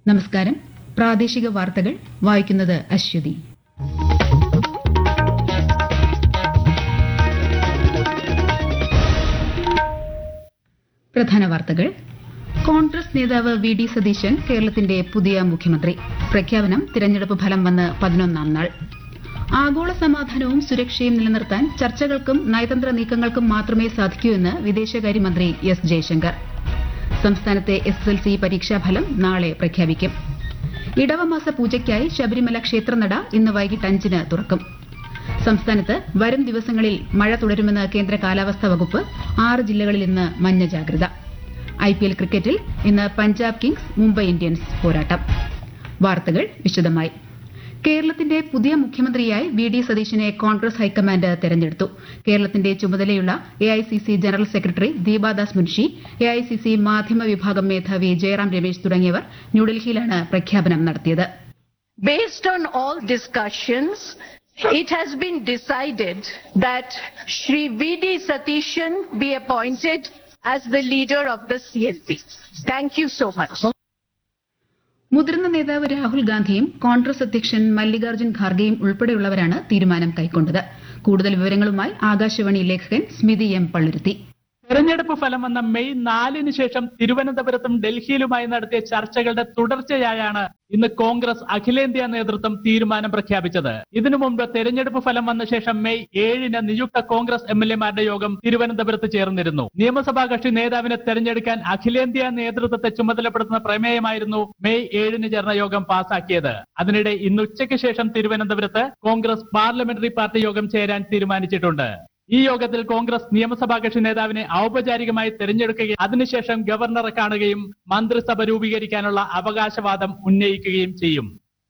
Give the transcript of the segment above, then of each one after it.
നമസ്കാരം പ്രാദേശിക വാർത്തകൾ വായിക്കുന്നത് അശ്വതി പ്രധാന വാർത്തകൾ കോൺഗ്രസ് നേതാവ് വി ഡി സതീശൻ കേരളത്തിന്റെ പുതിയ മുഖ്യമന്ത്രി പ്രഖ്യാപനം തിരഞ്ഞെടുപ്പ് ഫലം വന്ന് പതിനൊന്നാം നാൾ ആഗോള സമാധാനവും സുരക്ഷയും നിലനിർത്താൻ ചർച്ചകൾക്കും നയതന്ത്ര നീക്കങ്ങൾക്കും മാത്രമേ സാധിക്കൂ എന്ന് വിദേശകാര്യമന്ത്രി എസ് ജയശങ്കർ സംസ്ഥാനത്തെ എസ് എൽ സി പരീക്ഷാഫലം നാളെ പ്രഖ്യാപിക്കും ഇടവമാസ പൂജയ്ക്കായി ശബരിമല ക്ഷേത്രനട ഇന്ന് വൈകിട്ട് അഞ്ചിന് തുറക്കും സംസ്ഥാനത്ത് വരും ദിവസങ്ങളിൽ മഴ തുടരുമെന്ന് കേന്ദ്ര കാലാവസ്ഥാ വകുപ്പ് ആറ് ജില്ലകളിൽ ഇന്ന് മഞ്ഞ ജാഗ്രത ഐപിഎൽ ക്രിക്കറ്റിൽ ഇന്ന് പഞ്ചാബ് കിങ്സ് മുംബൈ ഇന്ത്യൻസ് പോരാട്ടം വാർത്തകൾ വിശദമായി കേരളത്തിന്റെ പുതിയ മുഖ്യമന്ത്രിയായി വി ഡി സതീശനെ കോൺഗ്രസ് ഹൈക്കമാൻഡ് തെരഞ്ഞെടുത്തു കേരളത്തിന്റെ ചുമതലയുള്ള AICC general secretary Deepa Das Munshi AICC മാധ്യമ വിഭാഗം മേധാവി ജയറാം രമേശ് തുടങ്ങിയവർ ന്യൂഡൽഹിയിലാണ് പ്രഖ്യാപനം നടത്തിയത് Based on all discussions, it has been decided that Shri V.D. Satishan be appointed as the leader of the CLP. Thank you so much. മുതിർന്ന നേതാവ് രാഹുൽ ഗാന്ധിയും കോൺഗ്രസ് അധ്യക്ഷൻ മല്ലികാർജ്ജുൻ ഖാർഗെയും ഉൾപ്പെടെയുള്ളവരാണ് തീരുമാനം കൈക്കൊണ്ടത് കൂടുതൽ വിവരങ്ങളുമായി ആകാശവാണി ലേഖകൻ സ്മിതി എം പള്ളുരുത്തി തെരഞ്ഞെടുപ്പ് ഫലം വന്ന മെയ് നാലിന് ശേഷം തിരുവനന്തപുരത്തും ഡൽഹിയിലുമായി നടത്തിയ ചർച്ചകളുടെ തുടർച്ചയായാണ് ഇന്ന് കോൺഗ്രസ് അഖിലേന്ത്യാ നേതൃത്വം തീരുമാനം പ്രഖ്യാപിച്ചത് ഇതിനു മുമ്പ് തെരഞ്ഞെടുപ്പ് ഫലം വന്ന ശേഷം മെയ് ഏഴിന് നിയുക്ത കോൺഗ്രസ് എം എൽ എമാരുടെ യോഗം തിരുവനന്തപുരത്ത് ചേർന്നിരുന്നു നിയമസഭാ കക്ഷി നേതാവിനെ തെരഞ്ഞെടുക്കാൻ അഖിലേന്ത്യാ നേതൃത്വത്തെ ചുമതലപ്പെടുത്തുന്ന പ്രമേയമായിരുന്നു മെയ് ഏഴിന് ചേർന്ന യോഗം പാസാക്കിയത് അതിനിടെ ഇന്ന് ഉച്ചയ്ക്ക് ശേഷം തിരുവനന്തപുരത്ത് കോൺഗ്രസ് പാർലമെന്ററി പാർട്ടി യോഗം ചേരാൻ തീരുമാനിച്ചിട്ടുണ്ട് ഈ യോഗത്തിൽ കോൺഗ്രസ് നിയമസഭാ കക്ഷി നേതാവിനെ ഔപചാരികമായി തെരഞ്ഞെടുക്കുകയും അതിനുശേഷം ഗവർണറെ കാണുകയും മന്ത്രിസഭ രൂപീകരിക്കാനുള്ള അവകാശവാദം ഉന്നയിക്കുകയും ചെയ്യും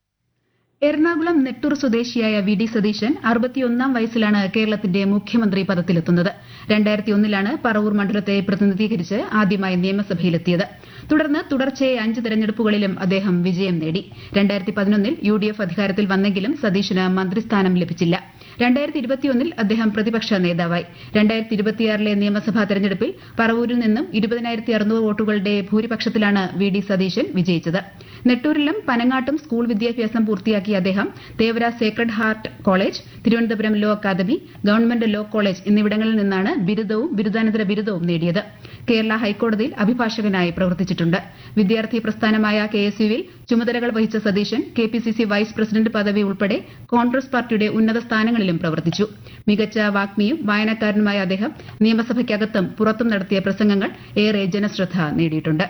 എറണാകുളം നെട്ടൂർ സ്വദേശിയായ വി ഡി സതീശൻ അറുപത്തിയൊന്നാം വയസ്സിലാണ് കേരളത്തിന്റെ മുഖ്യമന്ത്രി പദത്തിലെത്തുന്നത് രണ്ടായിരത്തി ഒന്നിലാണ് പറവൂർ മണ്ഡലത്തെ പ്രതിനിധീകരിച്ച് ആദ്യമായി നിയമസഭയിലെത്തിയത് തുടർന്ന് തുടർച്ചയായ അഞ്ച് തെരഞ്ഞെടുപ്പുകളിലും അദ്ദേഹം വിജയം നേടി രണ്ടായിരത്തി പതിനൊന്നിൽ യു ഡി എഫ് അധികാരത്തിൽ വന്നെങ്കിലും സതീശന് മന്ത്രിസ്ഥാനം ലഭിച്ചില്ല രണ്ടായിരത്തി ഇരുപത്തിയൊന്നിൽ അദ്ദേഹം പ്രതിപക്ഷ നേതാവായി രണ്ടായിരത്തി ഇരുപത്തിയാറിലെ നിയമസഭാ തെരഞ്ഞെടുപ്പിൽ പറവൂരിൽ നിന്നും ഇരുപതിനായിരത്തി അറുന്നൂറ് വോട്ടുകളുടെ ഭൂരിപക്ഷത്തിലാണ് വി ഡി സതീശൻ വിജയിച്ചത് നെട്ടൂരിലും പനങ്ങാട്ടും സ്കൂൾ വിദ്യാഭ്യാസം പൂർത്തിയാക്കിയ അദ്ദേഹം Thevara Sacred Heart College Thiruvananthapuram Law Academy Government Law College എന്നിവിടങ്ങളിൽ നിന്നാണ് ബിരുദവും ബിരുദാനന്തര ബിരുദവും നേടിയത് കേരള ഹൈക്കോടതിയിൽ അഭിഭാഷകനായി പ്രവർത്തിച്ചിട്ടുണ്ട് വിദ്യാർത്ഥി പ്രസ്ഥാനമായ കെ എസ് യുവിൽ ചുമതലകൾ വഹിച്ച Satheesan K P C C vice president പദവി ഉൾപ്പെടെ കോൺഗ്രസ് പാർട്ടിയുടെ ഉന്നത സ്ഥാനങ്ങളിലും പ്രവർത്തിച്ചു മികച്ച വാഗ്മിയും വായനക്കാരനുമായ അദ്ദേഹം നിയമസഭയ്ക്കകത്തും പുറത്തും നടത്തിയ പ്രസംഗങ്ങൾ ഏറെ ജനശ്രദ്ധ നേടിയിട്ടുണ്ട്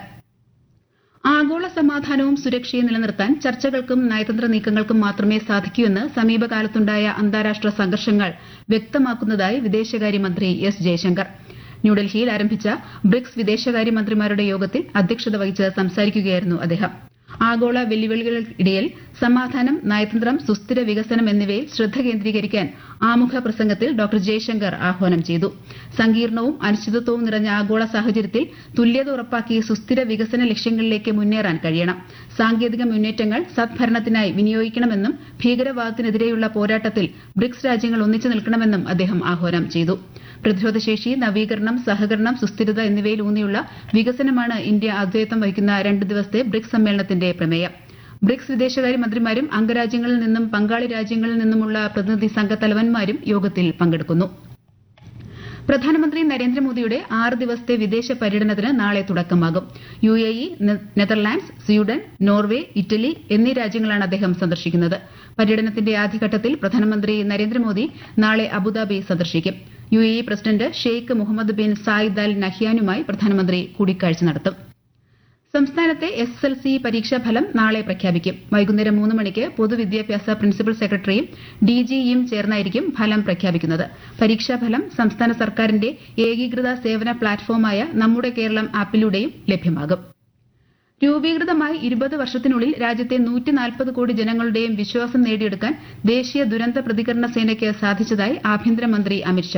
ആഗോള സമാധാനവും സുരക്ഷയും നിലനിർത്താൻ ചർച്ചകൾക്കും നയതന്ത്ര നീക്കങ്ങൾക്കും മാത്രമേ സാധിക്കൂ എന്ന് സമീപകാലത്തുണ്ടായ അന്താരാഷ്ട്ര സംഘർഷങ്ങൾ വ്യക്തമാക്കുന്നതായി വിദേശകാര്യമന്ത്രി എസ് ജയശങ്കർ ന്യൂഡൽഹിയിൽ ആരംഭിച്ച ബ്രിക്സ് വിദേശകാര്യമന്ത്രിമാരുടെ യോഗത്തിൽ അധ്യക്ഷത വഹിച്ച് സംസാരിക്കുകയായിരുന്നു അദ്ദേഹം ആഗോള വെല്ലുവിളികൾക്കിടയിൽ സമാധാനം നയതന്ത്രം സുസ്ഥിര വികസനം എന്നിവയിൽ ശ്രദ്ധ കേന്ദ്രീകരിക്കാൻ ആമുഖ പ്രസംഗത്തിൽ ഡോക്ടർ ജയശങ്കർ ആഹ്വാനം ചെയ്തു സങ്കീർണവും അനിശ്ചിതത്വവും നിറഞ്ഞ ആഗോള സാഹചര്യത്തിൽ തുല്യത ഉറപ്പാക്കി സുസ്ഥിര വികസന ലക്ഷ്യങ്ങളിലേക്ക് മുന്നേറാൻ കഴിയണം സാങ്കേതിക മുന്നേറ്റങ്ങൾ സദ്ഭരണത്തിനായി വിനിയോഗിക്കണമെന്നും ഭീകരവാദത്തിനെതിരെയുള്ള പോരാട്ടത്തിൽ ബ്രിക്സ് രാജ്യങ്ങൾ ഒന്നിച്ചു നിൽക്കണമെന്നും അദ്ദേഹം ആഹ്വാനം ചെയ്തു പ്രതിരോധശേഷി നവീകരണം സഹകരണം സുസ്ഥിരത എന്നിവയിൽ ഊന്നിയുള്ള വികസനമാണ് ഇന്ത്യ അദ്വൈതം വഹിക്കുന്ന രണ്ട് ദിവസത്തെ ബ്രിക്സ് സമ്മേളനത്തിന്റെ പ്രമേയം ബ്രിക്സ് വിദേശകാര്യമന്ത്രിമാരും അംഗരാജ്യങ്ങളിൽ നിന്നും പങ്കാളി രാജ്യങ്ങളിൽ നിന്നുമുള്ള പ്രതിനിധി സംഘ തലവന്മാരും യോഗത്തിൽ പങ്കെടുക്കുന്നു പ്രധാനമന്ത്രി നരേന്ദ്രമോദിയുടെ ആറ് ദിവസത്തെ വിദേശ പര്യടനത്തിന് നാളെ തുടക്കമാകും U A E Netherlands Sweden Norway Italy എന്നീ രാജ്യങ്ങളാണ് അദ്ദേഹം സന്ദർശിക്കുന്നത് പര്യടനത്തിന്റെ ആദ്യഘട്ടത്തിൽ പ്രധാനമന്ത്രി നരേന്ദ്രമോദി നാളെ അബുദാബി സന്ദർശിക്കും U A E president Sheikh Mohammed bin Zayed Al നഹ്യാനുമായി പ്രധാനമന്ത്രി കൂടിക്കാഴ്ച നടത്തും സംസ്ഥാനത്തെ എസ് എൽ സി പരീക്ഷാഫലം നാളെ പ്രഖ്യാപിക്കും വൈകുന്നേരം മൂന്ന് മണിക്ക് പൊതുവിദ്യാഭ്യാസ പ്രിൻസിപ്പൽ സെക്രട്ടറിയും ഡിജിയും ചേർന്നായിരിക്കും ഫലം പ്രഖ്യാപിക്കുന്നത് പരീക്ഷാഫലം സംസ്ഥാന സർക്കാരിന്റെ ഏകീകൃത സേവന പ്ലാറ്റ്ഫോമായ നമ്മുടെ കേരളം ആപ്പിലൂടെയും ലഭ്യമാകും രൂപീകൃതമായി ഇരുപത് വർഷത്തിനുള്ളിൽ രാജ്യത്തെ നൂറ്റിനാൽപ്പത് കോടി ജനങ്ങളുടെയും വിശ്വാസം നേടിയെടുക്കാൻ ദേശീയ ദുരന്ത പ്രതികരണ സേനയ്ക്ക് സാധിച്ചതായി ആഭ്യന്തരമന്ത്രി അമിത്ഷാ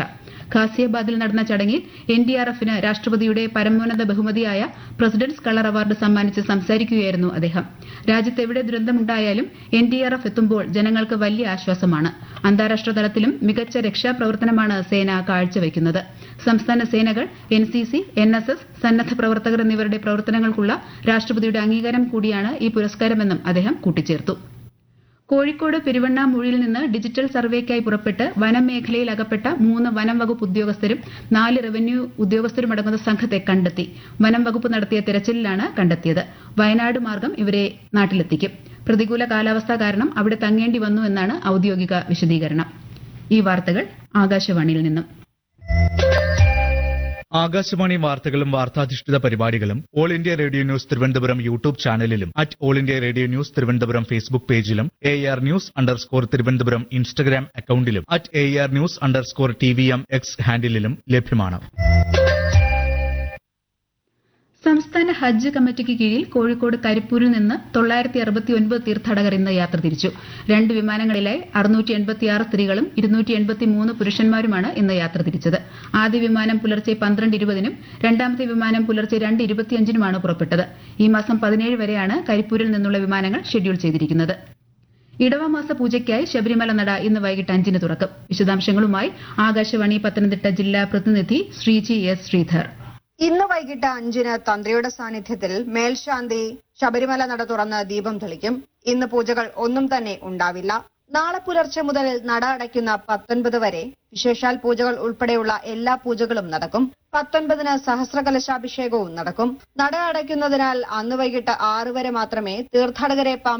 ഖാസിയാബാദിൽ നടന്ന ചടങ്ങിൽ എൻ ഡി ആർ എഫിന് രാഷ്ട്രപതിയുടെ പരമോന്നത ബഹുമതിയായ പ്രസിഡന്റ്സ് കളർ അവാർഡ് സമ്മാനിച്ച് സംസാരിക്കുകയായിരുന്നു അദ്ദേഹം രാജ്യത്ത് എവിടെ ദുരന്തമുണ്ടായാലും എൻ ഡി ആർ എഫ് എത്തുമ്പോൾ ജനങ്ങൾക്ക് വലിയ ആശ്വാസമാണ് അന്താരാഷ്ട്ര തലത്തിലും മികച്ച രക്ഷാപ്രവർത്തനമാണ് സേന കാഴ്ചവെക്കുന്നത് സംസ്ഥാന സേനകൾ N C C N S S സന്നദ്ധ പ്രവർത്തകർ എന്നിവരുടെ പ്രവർത്തനങ്ങൾക്കുള്ള രാഷ്ട്രപതിയുടെ അംഗീകാരം കൂടിയാണ് ഈ പുരസ്കാരമെന്നും അദ്ദേഹം കൂട്ടിച്ചേർത്തു കോഴിക്കോട് പെരുവണ്ണാമൂഴിയിൽ നിന്ന് ഡിജിറ്റൽ സർവേക്കായി പുറപ്പെട്ട് വനമേഖലയിൽ അകപ്പെട്ട മൂന്ന് വനം വകുപ്പ് ഉദ്യോഗസ്ഥരും നാല് റവന്യൂ ഉദ്യോഗസ്ഥരുമടങ്ങുന്ന സംഘത്തെ കണ്ടെത്തി വനം വകുപ്പ് നടത്തിയ തെരച്ചിലിലാണ് കണ്ടെത്തിയത് വയനാട് മാർഗം ഇവരെ നാട്ടിലെത്തിക്കും പ്രതികൂല കാലാവസ്ഥ കാരണം അവിടെ തങ്ങേണ്ടി വന്നു എന്നാണ് ഔദ്യോഗിക വിശദീകരണം ഈ വാർത്തകൾ ആകാശവാണിയിൽ നിന്നും ആകാശവാണി വാർത്തകളും വാർത്താധിഷ്ഠിത പരിപാടികളും All India Radio news Thiruvananthapuram YouTube ചാനലിലും at All India Radio news Thiruvananthapuram Facebook പേജിലും A R news underscore Thiruvananthapuram Instagram അക്കൌണ്ടിലും at A R news underscore T V M X ഹാൻഡിലും ലഭ്യമാണ് സംസ്ഥാന ഹജ്ജ് കമ്മിറ്റിക്ക് കീഴിൽ കോഴിക്കോട് കരിപ്പൂരിൽ നിന്ന് തൊള്ളായിരത്തി അറുപത്തി ഒൻപത് തീർത്ഥാടകർ ഇന്ന് യാത്ര തിരിച്ചു രണ്ട് വിമാനങ്ങളിലായി അറുന്നൂറ്റി എൺപത്തിയാറ് സ്ത്രീകളും ഇരുന്നൂറ്റി എൺപത്തിമൂന്ന് പുരുഷന്മാരുമാണ് ഇന്ന് യാത്ര തിരിച്ചത് ആദ്യ വിമാനം പുലർച്ചെ പന്ത്രണ്ട് ഇരുപതിനും രണ്ടാമത്തെ വിമാനം പുലർച്ചെ രണ്ട് ഇരുപത്തിയഞ്ചിനുമാണ് പുറപ്പെട്ടത് ഈ മാസം പതിനേഴ് വരെയാണ് കരിപ്പൂരിൽ നിന്നുള്ള വിമാനങ്ങൾ ഷെഡ്യൂൾ ചെയ്തിരിക്കുന്നത് ഇടവമാസ പൂജയ്ക്കായി ശബരിമല നട ഇന്ന് വൈകിട്ട് അഞ്ചിന് തുറക്കും വിശദാംശങ്ങളുമായി ആകാശവാണി പത്തനംതിട്ട ജില്ലാ പ്രതിനിധി ശ്രീജി എസ് ശ്രീധർ ഇന്ന് വൈകിട്ട് അഞ്ചിന് തന്ത്രിയുടെ സാന്നിധ്യത്തിൽ മേൽശാന്തി ശബരിമല നട തുറന്ന് ദീപം തെളിക്കും ഇന്ന് പൂജകൾ ഒന്നും തന്നെ ഉണ്ടാവില്ല നാളെ പുലർച്ചെ മുതൽ നട അടയ്ക്കുന്ന പത്തൊൻപത് വരെ വിശേഷാൽ പൂജകൾ ഉൾപ്പെടെയുള്ള എല്ലാ പൂജകളും നടക്കും പത്തൊൻപതിന് സഹസ്രകലശാഭിഷേകവും നടക്കും നട അടയ്ക്കുന്നതിനാൽ അന്ന് വൈകിട്ട് ആറ് വരെ മാത്രമേ തീർത്ഥാടകരെ